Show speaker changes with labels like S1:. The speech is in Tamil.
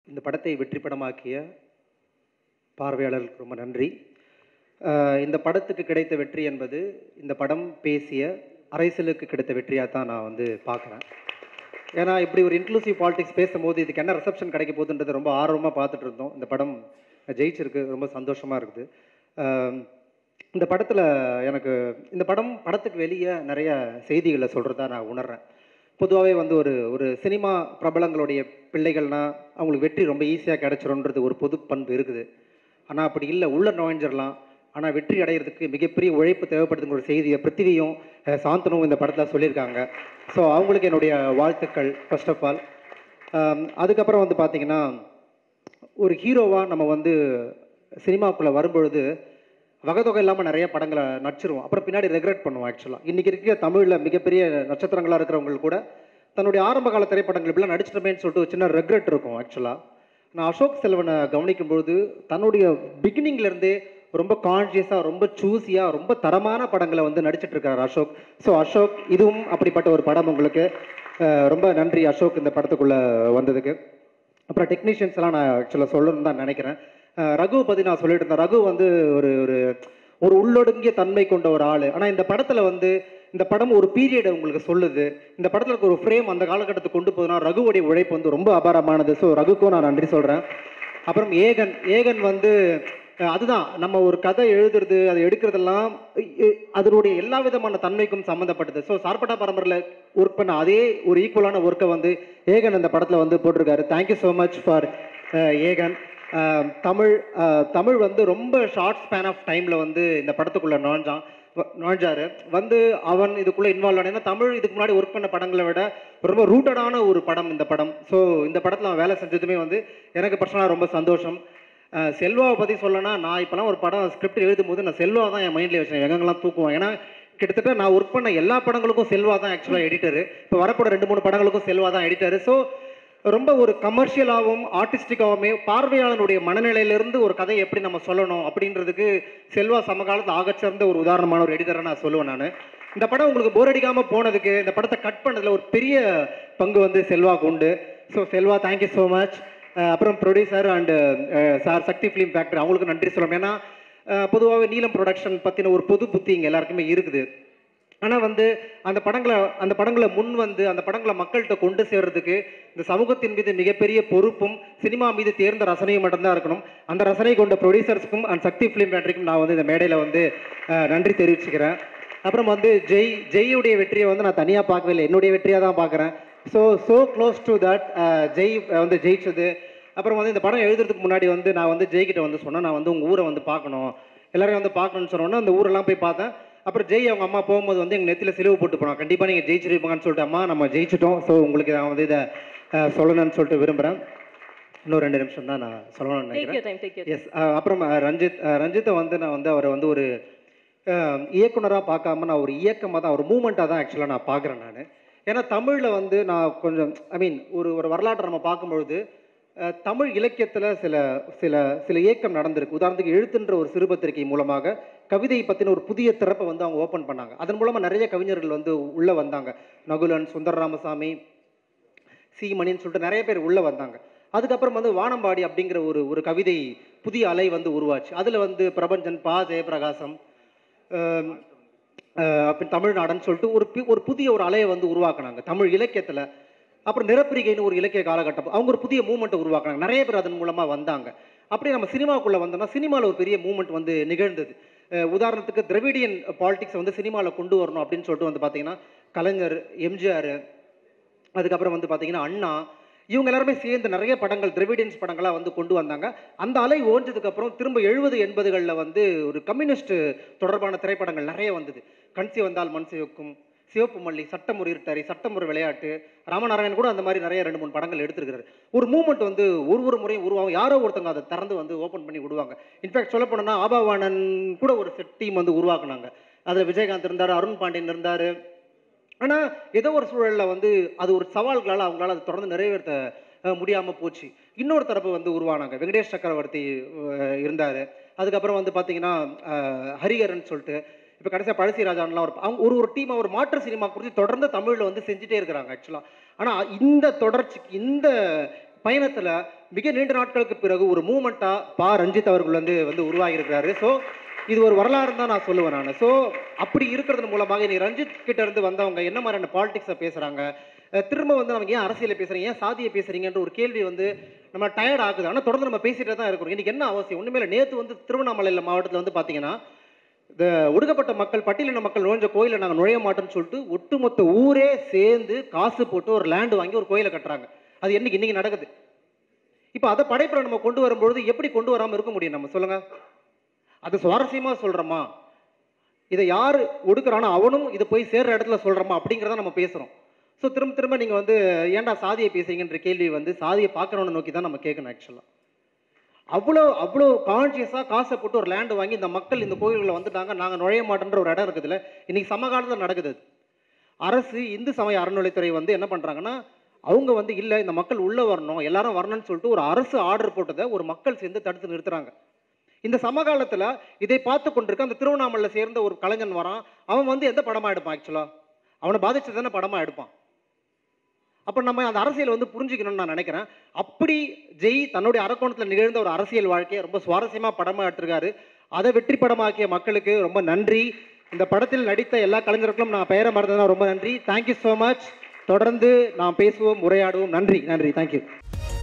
S1: இந்த படத்தை வெற்றி படமாக்கிய பார்வையாளர்களுக்கு ரொம்ப நன்றி அஹ் இந்த படத்துக்கு கிடைத்த வெற்றி என்பது இந்த படம் பேசிய அரசியலுக்கு கிடைத்த வெற்றியாக தான் நான் வந்து பார்க்குறேன் ஏன்னா இப்படி ஒரு இன்க்ளூசிவ் பாலிடிக்ஸ் பேசும்போது இதுக்கு என்ன ரிசப்ஷன் கிடைக்க போகுதுன்றது ரொம்ப ஆர்வமாக பார்த்துட்டு இருந்தோம் இந்த படம் ஜெயிச்சிருக்கு ரொம்ப சந்தோஷமாக இருக்குது அஹ் இந்த படத்தில் எனக்கு இந்த படம் படத்துக்கு வெளியே நிறைய செய்திகளை சொல்கிறதா நான் உணர்றேன் பொதுவாகவே வந்து ஒரு ஒரு சினிமா பிரபலங்களுடைய பிள்ளைகள்னா அவங்களுக்கு வெற்றி ரொம்ப ஈஸியாக கிடைச்சிரும்ன்றது ஒரு பொது பண்பு இருக்குது ஆனால் அப்படி இல்லை உள்ள நுழைஞ்சிடலாம் ஆனால் வெற்றி அடையிறதுக்கு மிகப்பெரிய உழைப்பு தேவைப்படுதுங்கிற ஒரு செய்தியை பிருத்திவியும் அஹ், சாந்தனும் இந்த படத்தில் சொல்லியிருக்காங்க ஸோ அவங்களுக்கு என்னுடைய வாழ்த்துக்கள் ஃபர்ஸ்ட் ஆஃப் ஆல் அதுக்கப்புறம் வந்து பார்த்தீங்கன்னா ஒரு ஹீரோவாக நம்ம வந்து சினிமாக்குள்ளே வரும்பொழுது வகைத்தொகை இல்லாமல் நிறைய படங்களை நடிச்சிருவோம் அப்புறம் பின்னாடி ரெக்ரெட் பண்ணுவோம் ஆக்சுவலாக இன்றைக்கி இருக்க தமிழில் மிகப்பெரிய நட்சத்திரங்களாக இருக்கிறவங்க கூட தன்னுடைய ஆரம்ப கால திரைப்படங்கள் இப்படிலாம் நடிச்சிட்டமேன்னு சொல்லிட்டு ஒரு சின்ன ரெக்ரெட் இருக்கும் ஆக்சுவலாக நான் அசோக் செல்வனை கவனிக்கும் பொழுது தன்னுடைய பிகினிங்லேருந்தே ரொம்ப கான்ஷியஸாக ரொம்ப சூஸியாக ரொம்ப தரமான படங்களை வந்து நடிச்சிட்டு இருக்காரு அசோக் ஸோ அசோக் இதுவும் அப்படிப்பட்ட ஒரு படம் உங்களுக்கு அஹ் ரொம்ப நன்றி அசோக் இந்த படத்துக்குள்ளே வந்ததுக்கு அப்புறம் டெக்னீஷியன்ஸ் எல்லாம் நான் ஆக்சுவலாக சொல்லணும்னு தான் நினைக்கிறேன் அஹ் ரகு பற்றி நான் சொல்லிட்டு இருந்தேன் ரகு வந்து ஒரு ஒரு ஒரு உள்ளொடுங்கிய தன்மை கொண்ட ஒரு ஆள் ஆனால் இந்த படத்தில் வந்து இந்த படம் ஒரு பீரியட் உங்களுக்கு சொல்லுது இந்த படத்தில் இருக்க ஒரு ஃப்ரேம் அந்த காலகட்டத்துக்கு கொண்டு போகுதுன்னா ரகுவுடைய உழைப்பு வந்து ரொம்ப அபாரமானது ஸோ ரகுக்கும் நான் நன்றி சொல்கிறேன் அப்புறம் ஏகன் ஏகன் வந்து அஹ் அதுதான் நம்ம ஒரு கதை எழுதுறது அதை எடுக்கிறதெல்லாம் இ- இ- அதனுடைய எல்லா விதமான தன்மைக்கும் சம்மந்தப்பட்டது ஸோ சார்பட்டா பரம்பரையில் ஒர்க் பண்ண அதே ஒரு ஈக்குவலான ஒர்க்கை வந்து ஏகன் இந்த படத்தில் வந்து போட்டிருக்காரு thank you so much for Aegan அஹ் தமிழ் அஹ் தமிழ் வந்து ரொம்ப ஷார்ட் ஸ்பேன் ஆஃப் டைமில் வந்து இந்த படத்துக்குள்ளே நுழைஞ்சான் வ- நுழைஞ்சாரு வந்து அவன் இதுக்குள்ளே இன்வால்வ் ஆன ஏன்னா தமிழ் இதுக்கு முன்னாடி ஒர்க் பண்ண படங்களை விட ரொம்ப ரூட்டடான ஒரு படம் இந்த படம் ஸோ இந்த படத்தில் அவன் வேலை செஞ்சதுமே வந்து எனக்கு பர்சனலாக ரொம்ப சந்தோஷம் அஹ் செல்வாவை பற்றி சொல்லனா நான் இப்போலாம் ஒரு படம் ஸ்கிரிப்ட் எழுதும் போது நான் செல்வா தான் என் மைண்டில் வச்சேன் எங்கெங்கெல்லாம் தூக்குவேன் ஏன்னா கிட்டத்தட்ட நான் ஒர்க் பண்ண எல்லா படங்களுக்கும் செல்வா தான் ஆக்சுவலாக எடிட்டர் இப்போ வரப்போட ரெண்டு மூணு படங்களுக்கும் செல்வா தான் எடிட்டர் ஸோ ரொம்ப ஒரு கமர்ஷியலாகவும் ஆர்டிஸ்டிக்காகவுமே பார்வையாளனுடைய மனநிலையிலிருந்து ஒரு கதையை எப்படி நம்ம சொல்லணும் அப்படின்றதுக்கு செல்வா சமகாலத்தில் ஆகச்சிறந்த ஒரு உதாரணமான ஒரு எடிட்டரை நான் சொல்லுவேன் நான் இந்த படம் உங்களுக்கு போர் அடிக்காம போனதுக்கு இந்த படத்தை கட் பண்ணதுல ஒரு பெரிய பங்கு வந்து செல்வாக்கு உண்டு so Selva thank you so much அப்புறம் producer and sir Sakthi film factory அவங்களுக்கு நன்றி சொல்லணும் ஏன்னா பொதுவாகவே நீலம் ப்ரொடக்ஷன் பற்றின ஒரு பொது புத்தி இங்கே எல்லாருக்குமே இருக்குது ஆனால் வந்து அந்த படங்களை அந்த படங்களை முன் வந்து அந்த படங்களை மக்கள்கிட்ட கொண்டு சேர்றதுக்கு இந்த சமூகத்தின் மீது மிகப்பெரிய பொறுப்பும் சினிமா மீது தேர்ந்த ரசனையும் மட்டும்தான் இருக்கணும் அந்த ரசனை கொண்ட ப்ரொடியூசர்ஸ்க்கும் அண்ட் சக்தி ஃபிலிம் ஃபேக்டரிக்கும் நான் வந்து இந்த மேடையில் வந்து அஹ், நன்றி தெரிவிச்சுக்கிறேன் அப்புறம் வந்து ஜெய் ஜெய்யுடைய வெற்றியை வந்து நான் தனியாக பார்க்கவே இல்லை என்னுடைய வெற்றியாக தான் பார்க்குறேன் so so close to that Jai வந்து ஜெயிச்சது அப்புறம் வந்து இந்த படம் எழுதுறதுக்கு முன்னாடி வந்து நான் வந்து ஜெய்கிட்ட வந்து சொன்னேன் நான் வந்து உங்கள் ஊரை வந்து பார்க்கணும் எல்லாரையும் வந்து பார்க்கணும்னு சொன்னோன்னே அந்த ஊரெல்லாம் போய் பார்த்தேன் அப்புறம் ஜெய் அவங்க அம்மா போகும்போது வந்து எங்கள் நெத்தியில் சிலுவை போட்டு போனோம் கண்டிப்பாக நீங்கள் ஜெயிச்சிருப்பீங்கன்னு சொல்லிட்டு அம்மா நம்ம ஜெயிச்சிட்டோம் ஸோ உங்களுக்கு நான் வந்து இதை அஹ், சொல்லணும்னு சொல்லிட்டு விரும்புகிறேன் இன்னும் ரெண்டு நிமிஷம் தான் நான் சொல்லணும்னு
S2: டேக்
S1: நினைக்கிறேன்
S2: you time take you
S1: yes அப்புறம் அஹ், ரஞ்சித் அஹ், ரஞ்சித்தை வந்து நான் வந்து அவரை வந்து ஒரு இயக்குனராக பார்க்காம நான் ஒரு இயக்கமாக தான் ஒரு மூமெண்ட்டாக தான் ஆக்சுவலாக நான் பார்க்குறேன் நான் ஏன்னா தமிழில் வந்து நான் கொஞ்சம் ஐ மீன் ஒரு ஒரு வரலாற்றை நம்ம பார்க்கும்பொழுது அஹ், தமிழ் இலக்கியத்தில் சில சில சில இயக்கம் நடந்திருக்கு உதாரணத்துக்கு எழுத்துன்ற ஒரு சிறுபத்திரிகை மூலமாக கவிதை பற்றின ஒரு புதிய திறப்பை வந்து அவங்க ஓப்பன் பண்ணாங்க அதன் மூலமாக நிறைய கவிஞர்கள் வந்து உள்ளே வந்தாங்க நகுலன் சுந்தர ராமசாமி சீமணின்னு சொல்லிட்டு நிறைய பேர் உள்ளே வந்தாங்க அதுக்கப்புறம் வந்து வானம்பாடி அப்படிங்கிற ஒரு ஒரு கவிதை புதிய அலை வந்து உருவாச்சு அதில் வந்து பிரபஞ்சன் பா ஜெயபிரகாசம் ஆம், ஆஹ் அப்புறம் தமிழ்நாடுன்னு சொல்லிட்டு ஒரு பி- ஒரு புதிய ஒரு அலையை வந்து உருவாக்குனாங்க தமிழ் இலக்கியத்தில் அப்புறம் நிறப்பிரிகைன்னு ஒரு இலக்கிய காலகட்டம் அவங்க ஒரு புதிய மூமெண்ட்டை உருவாக்குனாங்க நிறைய பேர் அதன் மூலமாக வந்தாங்க அப்படியே நம்ம சினிமாக்குள்ளே வந்தோம்னா சினிமாவில் ஒரு பெரிய மூமெண்ட் வந்து நிகழ்ந்தது அஹ் உதாரணத்துக்கு திராவிடியன் பாலிடிக்ஸ் வந்து சினிமாவில் கொண்டு வரணும் அப்படின்னு சொல்லிட்டு வந்து பார்த்தீங்கன்னா கலைஞர் எம்ஜிஆர் அதுக்கப்புறம் வந்து பார்த்தீங்கன்னா அண்ணா இவங்க எல்லாருமே சேர்ந்து நிறைய படங்கள் திராவிடியன்ஸ் படங்களாக வந்து கொண்டு வந்தாங்க அந்த அலை ஓஞ்சதுக்கு அப்புறம் திரும்ப எழுபது எண்பதுகளில் வந்து ஒரு கம்யூனிஸ்ட் தொடர்பான திரைப்படங்கள் நிறைய வந்தது கண்சி வந்தால் மண் சிவக்கும் சிவப்பு மல்லி சட்டம் ஒரு இருட்டாரி சட்டம் ஒரு விளையாட்டு ராமநாராயணன் கூட அந்த மாதிரி நிறைய ரெண்டு மூணு படங்கள் எடுத்திருக்காரு ஒரு மூமெண்ட் வந்து ஒரு ஒரு முறையும் உருவாகும் யாரோ ஒருத்தங்க அதை திறந்து வந்து ஓப்பன் பண்ணி விடுவாங்க இன்ஃபேக்ட் சொல்ல போனோம்னா ஆபாவாணன் கூட ஒரு செட் டீம் வந்து உருவாக்குனாங்க அதில் விஜயகாந்த் இருந்தார் அருண் பாண்டியன் இருந்தார் ஆனால் ஏதோ ஒரு சூழலில் வந்து அது ஒரு சவால்களால் அவங்களால அதை தொடர்ந்து நிறைவேற்ற அஹ், முடியாம போச்சு இன்னொரு தரப்பு வந்து உருவானாங்க வெங்கடேஷ் சக்கரவர்த்தி இருந்தார் அதுக்கப்புறம் வந்து பார்த்தீங்கன்னா அஹ், ஹரிஹரன் சொல்லிட்டு இப்போ கடைசியாக பழசி ராஜான்லாம் ஒரு அவங்க ஒரு ஒரு டீம் ஒரு மாற்று சினிமா குறித்து தொடர்ந்து தமிழில் வந்து செஞ்சுட்டே இருக்கிறாங்க ஆக்சுவலாக ஆனால் இந்த தொடர்ச்சிக்கு இந்த பயணத்தில் மிக நீண்ட நாட்களுக்கு பிறகு ஒரு மூமெண்ட்டாக பா ரஞ்சித் அவர்கள் வந்து வந்து உருவாகியிருக்கிறாரு ஸோ இது ஒரு வரலாறு தான் நான் சொல்லுவேன் நான் ஸோ அப்படி இருக்கிறது மூலமாக நீ ரஞ்சித் கிட்ட இருந்து வந்தவங்க என்ன மாதிரியான பாலிடிக்ஸை பேசுகிறாங்க திரும்ப வந்து நமக்கு ஏன் அரசியலை பேசுறீங்க ஏன் சாதியை பேசுறீங்கன்ற ஒரு கேள்வி வந்து நம்ம டயர்ட் ஆகுது ஆனால் தொடர்ந்து நம்ம பேசிட்டே தான் இருக்கிறோம் இன்னைக்கு என்ன அவசியம் ஒன்றுமே இல்லை நேற்று வந்து திருவண்ணாமலை மாவட்டத்தில் வந்து பார்த்தீங்கன்னா இந்த ஒடுக்கப்பட்ட மக்கள் பட்டியலின மக்கள் நுழைஞ்ச கோயிலை நாங்கள் நுழைய மாட்டோம்னு சொல்லிட்டு ஒட்டுமொத்த ஊரே சேர்ந்து காசு போட்டு ஒரு லேண்டு வாங்கி ஒரு கோயிலை கட்டுறாங்க அது என்னைக்கு இன்னைக்கு நடக்குது இப்போ அதை படைப்புல நம்ம கொண்டு வரும்பொழுது எப்படி கொண்டு வராமல் இருக்க முடியும் நம்ம சொல்லுங்க அது சுவாரஸ்யமா சொல்றோமா இதை யார் ஒடுக்குறானோ அவனும் இதை போய் சேர்ற இடத்துல சொல்றோமா அப்படிங்கிறத நம்ம பேசுறோம் ஸோ திரும்ப திரும்ப நீங்க வந்து ஏன்டா சாதியை பேசுறீங்கன்ற கேள்வி வந்து சாதியை பார்க்கறவனை நோக்கி தான் நம்ம கேட்கணும் ஆக்சுவலாக அவ்வளோ அவ்வளோ கான்சியஸாக காசை போட்டு ஒரு லேண்டு வாங்கி இந்த மக்கள் இந்த கோயில்களில் வந்துட்டாங்க நாங்கள் நுழைய மாட்டோன்ற ஒரு இடம் இருக்குதுல்ல இன்னைக்கு சமகாலத்தில் நடக்குது அது. அரசு இந்து சமய அறநிலைத்துறை வந்து என்ன பண்ணுறாங்கன்னா அவங்க வந்து இல்லை இந்த மக்கள் உள்ளே வரணும் எல்லாரும் வரணும்னு சொல்லிட்டு ஒரு அரசு ஆர்டர் போட்டதை ஒரு மக்கள் சேர்ந்து தடுத்து நிறுத்துறாங்க இந்த சமகாலத்தில் இதை பார்த்து கொண்டிருக்க அந்த திருவண்ணாமலையில் சேர்ந்த ஒரு கலைஞன் வரான் அவன் வந்து எந்த படமாக எடுப்பான் ஆக்சுவலாக அவனை பாதிச்சு தானே படமாக எடுப்பான் அப்போ நம்ம அந்த அரசியல் வந்து புரிஞ்சுக்கணும்னு நான் நினைக்கிறேன் அப்படி ஜெய் தன்னுடைய அரக்கோணத்தில் நிகழ்ந்த ஒரு அரசியல் வாழ்க்கையை ரொம்ப சுவாரஸ்யமாக படமாக எடுத்திருக்காரு அதை வெற்றி படமாக்கிய மக்களுக்கு ரொம்ப நன்றி இந்த படத்தில் நடித்த எல்லா கலைஞர்களுக்கும் நான் பெயரை மறந்ததுனா ரொம்ப நன்றி தேங்க்யூ ஸோ மச் தொடர்ந்து நாம் பேசுவோம் உரையாடுவோம் நன்றி நன்றி தேங்க்யூ